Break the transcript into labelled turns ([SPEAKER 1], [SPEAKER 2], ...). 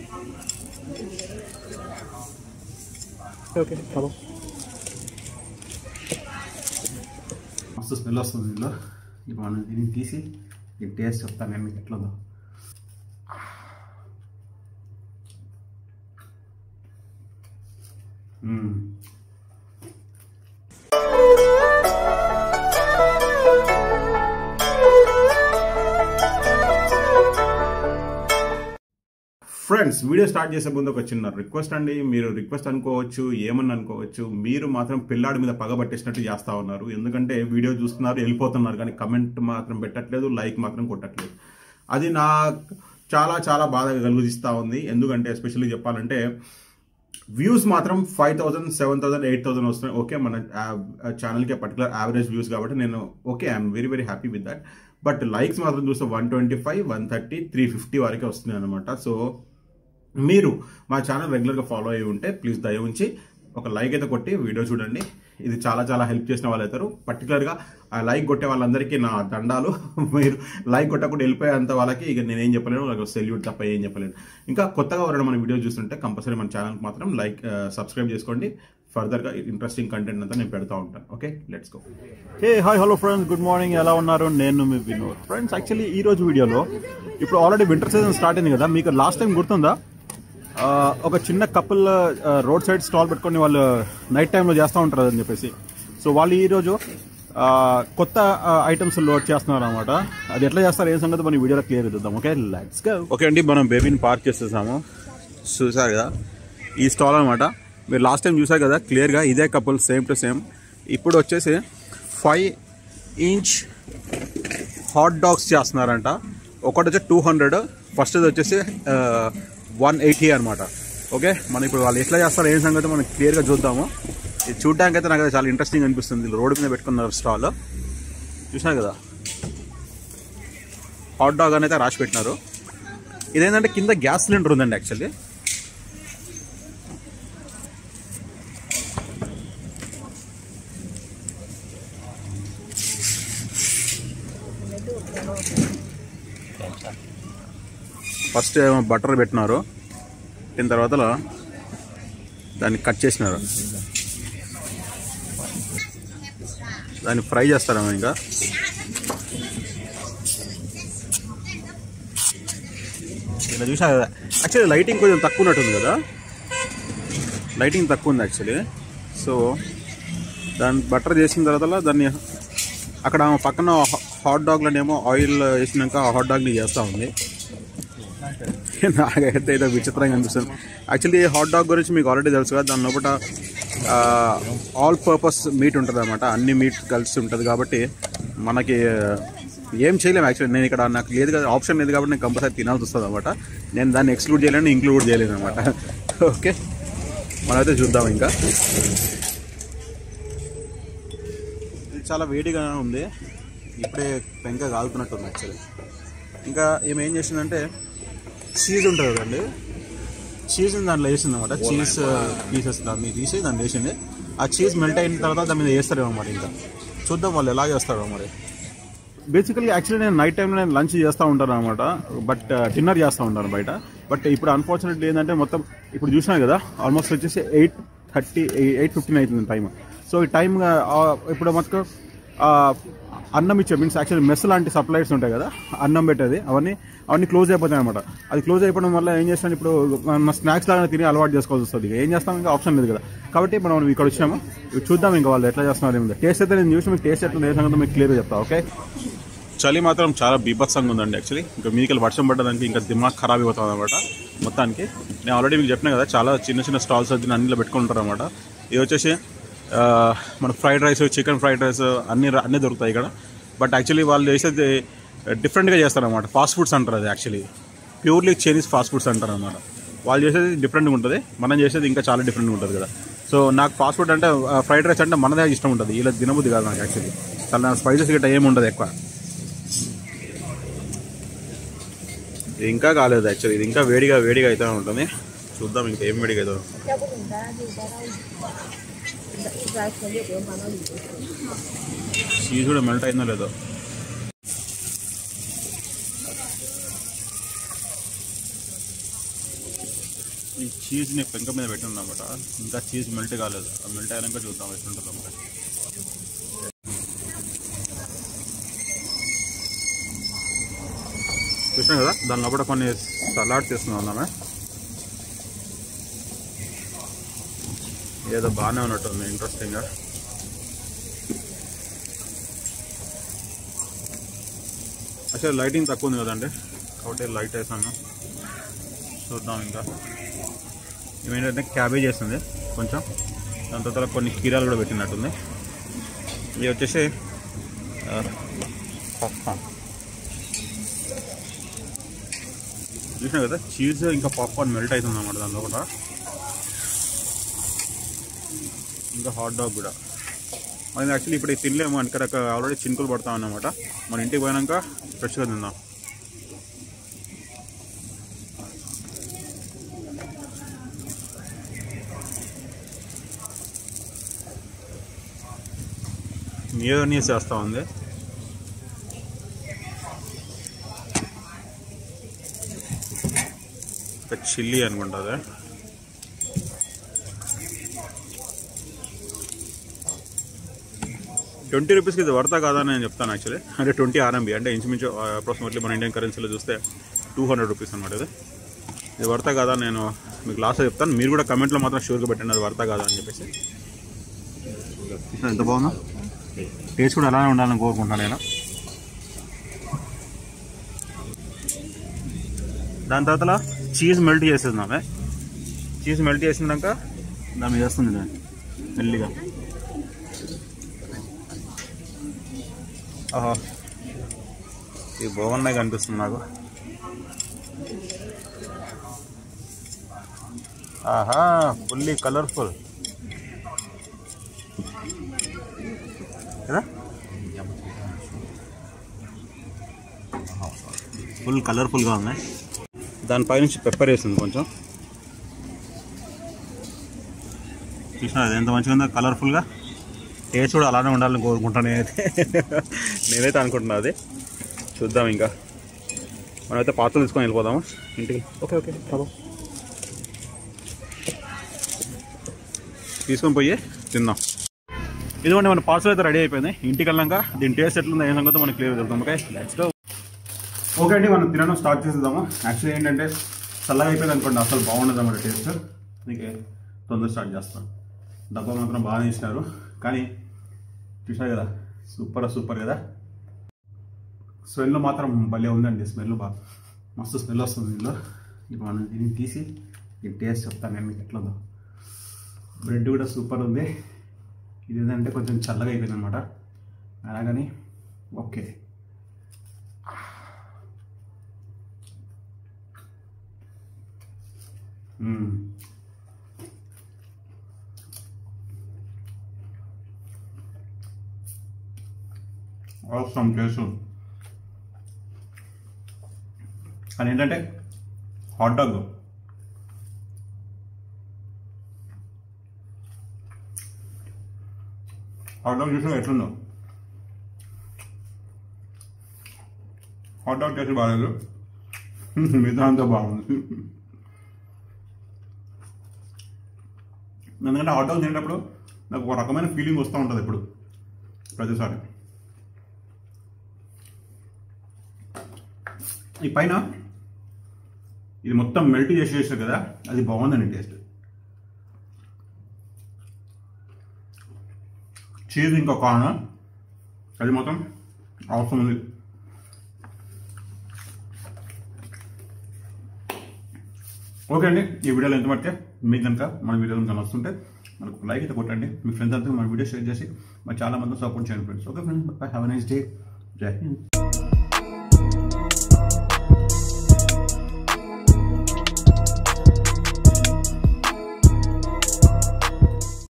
[SPEAKER 1] Okay hello
[SPEAKER 2] మస్తు smell వస్తుంది ఇందులో ఇప్పుడు మనం దీన్ని తీసి ఈ టేస్ట్ చెప్తాను నేను మీకు ఎట్లుందో మ్మ్. ఫ్రెండ్స్ వీడియో స్టార్ట్ చేసే ముందు ఒక చిన్న రిక్వెస్ట్ అండి మీరు రిక్వెస్ట్ అనుకోవచ్చు ఏమని అనుకోవచ్చు మీరు మాత్రం పిల్లాడి మీద పగ పట్టేసినట్టు చేస్తా ఉన్నారు ఎందుకంటే వీడియో చూస్తున్నారు వెళ్ళిపోతున్నారు కానీ కమెంట్ మాత్రం పెట్టట్లేదు లైక్ మాత్రం కొట్టట్లేదు అది నా చాలా చాలా బాధగా కలుగుదిస్తూ ఉంది ఎందుకంటే ఎస్పెషల్లీ చెప్పాలంటే వ్యూస్ మాత్రం five thousand seven thousand eight thousand వస్తున్నాయి ఓకే మన ఛానల్కి పర్టికులర్ యావరేజ్ వ్యూస్ కాబట్టి నేను okay I'm very very happy with that but likes మాత్రం చూస్తే one twenty five one thirty three fifty వరకే వస్తున్నాయి అనమాట సో మీరు మా ఛానల్ రెగ్యులర్గా ఫాలో అయ్యి ఉంటే ప్లీజ్ దయ ఉంచి ఒక లైక్ అయితే కొట్టి వీడియో చూడండి ఇది చాలా చాలా హెల్ప్ చేసిన వాళ్ళు అవుతారు పర్టికులర్గా ఆ లైక్ కొట్టే వాళ్ళందరికీ నా దండాలు మీరు లైక్ కొట్టకుండా వెళ్ళిపోయేంత వాళ్ళకి ఇక నేనేం చెప్పలేను వాళ్ళకి సెల్యూట్ తప్ప ఏం చెప్పలేను ఇంకా కొత్తగా ఎవరైనా మన వీడియో చూస్తుంటే కంపల్సరీ మన ఛానల్కి మాత్రం లైక్ సబ్స్క్రైబ్ చేసుకోండి ఫర్దర్గా ఇంట్రెస్టింగ్ కంటెంట్ అంతా నేను పెడతా ఉంటాను okay let's go
[SPEAKER 1] hey hi hello friends good morning ఎలా ఉన్నారు నేను మీ వినోద్ ఫ్రెండ్స్ యాక్చువల్లీ ఈ రోజు వీడియోలో ఇప్పుడు ఆల్రెడీ వింటర్ సీజన్ స్టార్ట్ అయింది కదా మీకు లాస్ట్ టైం గుర్తుందా ఆ, ఒక చిన్న కపుల్ రోడ్ సైడ్ స్టాల్ పెట్టుకొని వాళ్ళు నైట్ టైంలో చేస్తూ ఉంటారు అని చెప్పేసి సో వాళ్ళు ఈరోజు ఆ, కొత్త ఐటమ్స్ లోడ్ చేస్తున్నారు అనమాట అది ఎట్లా చేస్తారు ఏం సంగతి మన వీడియోలో క్లియర్ చూద్దాం ఓకే లెట్స్ గో ఓకే అండి మనం బేబీని పార్క్ చేసేసాము చూసారు కదా ఈ స్టాల్ అనమాట మీరు లాస్ట్ టైం చూసారు కదా క్లియర్గా ఇదే కపుల్ సేమ్ టు సేమ్ ఇప్పుడు వచ్చేసి ఫైవ్ ఇంచ్ హాట్ డాగ్స్ చేస్తున్నారంట ఒకటి వచ్చి టూ హండ్రెడ్ ఫస్ట్ వచ్చేసి వన్ ఎయిటీ అనమాట ఓకే మనం ఇప్పుడు వాళ్ళు ఎట్లా చేస్తారో ఏం సంగతి మనం క్లియర్గా చూద్దాము ఇది చూడడానికి అయితే నాకు చాలా ఇంట్రెస్టింగ్ అనిపిస్తుంది రోడ్డు మీద పెట్టుకున్నారు స్టాల్ చూసినారు కదా హాట్ డాగ్ అని అయితే రాసి పెట్టినారు ఇదేంటంటే కింద గ్యాస్ సిలిండర్ ఉందండి యాక్చువల్లీ ఫస్ట్ ఏమో బటర్ పెట్టినారు పెట్టిన తర్వాత దాన్ని కట్ చేసినారు దాన్ని ఫ్రై చేస్తారేమో ఇంకా ఇలా చూసా కదా యాక్చువల్లీ లైటింగ్ కొంచెం తక్కువ ఉన్నట్టుంది కదా లైటింగ్ తక్కువ ఉంది యాక్చువల్లీ సో దాన్ని బటర్ చేసిన తర్వాత దాన్ని అక్కడ ఆమె పక్కన హాట్ డాగ్లనేమో ఆయిల్ వేసినాక ఆ హాట్ డాగ్ని చేస్తూ ఉంది నాకైతే ఏదో విచిత్రంగా అనిపిస్తుంది యాక్చువల్లీ హాట్ డాగ్ గురించి మీకు ఆల్రెడీ తెలుసు కదా దాని లోపల ఆల్ పర్పస్ మీట్ ఉంటుంది అనమాట అన్ని మీట్ కలిసి ఉంటుంది కాబట్టి మనకి ఏం చేయలేము యాక్చువల్లీ నేను ఇక్కడ నాకు లేదు కదా ఆప్షన్ లేదు కాబట్టి నేను కంపల్సరీ తినాల్సి వస్తుంది అనమాట నేను దాన్ని ఎక్స్క్లూడ్ చేయలేను ఇంక్లూడ్ చేయలేను అనమాట ఓకే మనమైతే చూద్దాం ఇంకా ఇది చాలా వేడిగా ఉంది ఇప్పుడే పెంక కాలుతున్నట్టుంది యాక్చువల్లీ ఇంకా ఈమె ఏం చేసిందంటే చీజ్ ఉంటుంది కదండి చీజ్ దాంట్లో వేసింది అనమాట చీజ్ పీసెస్ దాన్ని తీసి దాన్ని వేసింది ఆ చీజ్ మెల్ట్ అయిన తర్వాత దాని మీద వేస్తారేమో మరి ఇంకా చూద్దాం వాళ్ళు ఎలా చేస్తారో మరి బేసికల్లీ యాక్చువల్లీ నేను నైట్ టైంలో నేను లంచ్ చేస్తూ ఉంటాను అనమాట బట్ డిన్నర్ చేస్తూ ఉంటాను బయట బట్ ఇప్పుడు అన్ఫార్చునేట్లీ ఏంటంటే మొత్తం ఇప్పుడు చూసినా కదా ఆల్మోస్ట్ వచ్చేసి ఎయిట్ థర్టీ ఎయిట్ ఫిఫ్టీన్ అవుతుంది టైం సో ఈ టైం ఇప్పుడు మొత్తం ఆ, అన్నం ఇచ్చే మీన్స్ యాక్చువల్లీ మెస్ లాంటి సప్లైస్ ఉంటాయి కదా అన్నం పెట్టేది అవన్నీ అవన్నీ క్లోజ్ అయిపోతాయి అనమాట అది క్లోజ్ అయిపోవడం వల్ల ఏం చేస్తాను ఇప్పుడు మన స్నాక్స్ లాగా తిని అలవాటు చేసుకోవాల్సి వస్తుంది ఏం చేస్తాం ఇంకా ఆప్షన్ లేదు కదా కాబట్టి మనం ఇక్కడ వచ్చాము ఇవి చూద్దాం ఇంకా వాళ్ళు ఎట్లా చేస్తున్నారు ఏముంది టేస్ట్ అయితే నేను చూసి మీకు టేస్ట్ ఎట్లా ఏ సంగతి మీకు క్లియర్గా చెప్తా ఓకే చలి మాత్రం చాలా బీభత్సంగా ఉందండి యాక్చువల్లీ ఇంకా మీకెళ్ళి వర్షం పడ్డదానికి ఇంకా దిమాగ్ ఖరాబ్ అయిపోతుంది అనమాట మొత్తానికి నేను ఆల్రెడీ మీకు చెప్పిన కదా చాలా చిన్న చిన్న స్టాల్స్ వచ్చి అన్నిలో పెట్టుకుంటారు అనమాట ఇది వచ్చేసి ఆ, మన fried rice chicken fried rice అన్ని ర- అన్నీ దొరుకుతాయి ఇక్కడ బట్ యాక్చువల్లీ వాళ్ళు చేసేది డిఫరెంట్గా చేస్తారన్నమాట ఫాస్ట్ ఫుడ్స్ అంటారు అది actually purely Chinese fast foods అంటారు అనమాట వాళ్ళు చేసేది డిఫరెంట్గా ఉంటుంది మనం చేసేది ఇంకా చాలా డిఫరెంట్గా ఉంటుంది కదా సో నాకు ఫాస్ట్ ఫుడ్ అంటే ఫ్రైడ్ రైస్ అంటే మనదే ఇష్టం ఉంటుంది ఇలా తినబుద్ధి కాదు నాకు యాక్చువల్లీ చాలా స్పైసెస్ గట్రా ఏమి ఉండదు ఎక్కువ ఇది ఇంకా కాలేదు యాక్చువల్లీ ఇది ఇంకా వేడిగా వేడిగా అయితే ఉంటుంది చూద్దాం ఇంకా ఏం వేడిగా అవుతుందో
[SPEAKER 3] 要不你在那边那里在可以不用搬到里面。
[SPEAKER 1] చీజ్ కూడా మెల్ట్ అయిందో లేదో ఈ చీజ్ని పెంక మీద పెట్టింది అనమాట ఇంకా చీజ్ మెల్ట్ కాలేదు ఆ మెల్ట్ అయినాక చూద్దాం ఎట్లుంటుంది అన్నమాట చూసినాం కదా దాని లోపల కొన్ని సలాడ్ తీసుకున్నాం అన్నామే ఏదో బాగానే ఉన్నట్టుంది ఇంట్రెస్టింగ్గా అసలు లైటింగ్ తక్కువ ఉంది కదండి కాబట్టి లైట్ వేసాను చూద్దాం ఇంకా ఏమేంటంటే క్యాబేజ్ వేస్తుంది కొంచెం దాని తర్వాత కొన్ని కీరాలు కూడా పెట్టినట్టుంది ఇది వచ్చేసి పాప్కార్న్ చూసినా కదా చీజ్ ఇంకా పాప్కార్న్ మెల్ట్ అవుతుంది అన్నమాట దానిలో కూడా ఇంకా హాట్ డాగ్ కూడా మనం యాక్చువల్లీ ఇప్పుడు ఇది తినలేము వెనక ఆల్రెడీ చినుకులు పడతా అన్నమాట మన ఇంటికి పోయినాక ఫ్రెష్గా తిందాం మియోనీస్ వేస్తా ఉంది ఒక చిల్లీ అనుకుంటా అది ట్వంటీ రూపీస్కి ఇది వర్తా కాదా అని నేను చెప్తాను యాక్చువల్లీ అంటే ట్వంటీ ఆర్ఎంబి అంటే ఇంచుమించు అప్రాక్సిమేట్లీ మన ఇండియన్ కరెన్సీలో చూస్తే టూ హండ్రెడ్ రూపీస్ అనమాట ఇది ఇది వర్తా కాదా నేను మీకు లాస్ట్లో చెప్తాను మీరు కూడా కమెంట్లో మాత్రం షూర్గా పెట్టండి అది వర్తా కాదా అని చెప్పేసి ఎంత బాగుందా టేస్ట్ కూడా అలానే ఉండాలని కోరుకుంటున్నాను నేను దాని తర్వాత చీజ్ మెల్ట్ చేసేద్దామే చీజ్ మెల్ట్ చేసినాక దాని మీద వేస్తుంది దాన్ని మెల్లిగా ఆహా ఇవి బాగున్నాయి కనిపిస్తుంది నాకు ఆహా ఫుల్లీ కలర్ఫుల్ కదా ఫుల్ కలర్ఫుల్గా ఉన్నాయి దానిపై నుంచి పెప్పర్ వేసింది కొంచెం చూసిన అది ఎంత మంచిగా ఉందో కలర్ఫుల్గా టేస్ట్ కూడా అలానే ఉండాలని కోరుకుంటాను నేనైతే నేనైతే అనుకుంటున్నా అది చూద్దాం ఇంకా మనమైతే పాత్రలు తీసుకొని వెళ్ళిపోదాము ఇంటికి ఓకే ఓకే బాబా తీసుకొని పోయి తిందాం ఇదిగోండి మన పార్సల్ అయితే రెడీ అయిపోయింది ఇంటికి వెళ్ళాక దీని టేస్ట్ ఎట్లుందో ఏ సంగతి మనకి క్లియర్ తెలుద్దాం ఓకే లెట్స్ గో ఓకే అండి మనం తినడం స్టార్ట్ చేసేద్దాము యాక్చువల్లీ ఏంటంటే చల్లగా అయిపోయింది అనుకోండి అసలు బాగుండదు అన్నమాట టేస్ట్ అందుకే తొందర స్టార్ట్ చేస్తాం డబ్బా మాత్రం బాగానే ఇచ్చినారు కానీ చూసారు కదా సూపర్ సూపర్ కదా స్మెల్ మాత్రం భలే ఉందండి స్మెల్ బాగా మస్తు స్మెల్ వస్తుంది దీనిలో ఇప్పుడు మనం దీన్ని తీసి ఈ టేస్ట్ చెప్తాను నేను మీకు ఎట్లుందో బ్రెడ్ కూడా సూపర్ ఉంది ఇది ఏంటంటే కొంచెం చల్లగా అయిపోయింది అనమాట అలాగని ఓకే మ్మ్. అవసరం చేసు కానీ ఏంటంటే హాట్ డాగ్ హాట్ డాగ్ చేసిన ఎట్లుందో హాట్ డాగ్ టేస్ట్ బాగాలేదు మిగతా అంతా బాగుంది ఎందుకంటే హాట్ డాగ్ తినేటప్పుడు నాకు ఒక రకమైన ఫీలింగ్ వస్తూ ఉంటుంది ఇప్పుడు ప్రతిసారి ఈ పైన ఇది మొత్తం మెల్ట్ చేసి చేసారు కదా అది బాగుందండి టేస్ట్ చీజ్ ఇంకో కారణం అది మొత్తం అవసరం ఉంది ఓకే అండి ఈ వీడియోలో ఎంత పడితే మీకు కనుక మన వీడియో కనుక వస్తుంటే మనకు లైక్ అయితే కొట్టండి మీ ఫ్రెండ్స్ అంతా మన వీడియో షేర్ చేసి మరి చాలా మంది సపోర్ట్ చేయండి friends okay friends have nice day జై హింద్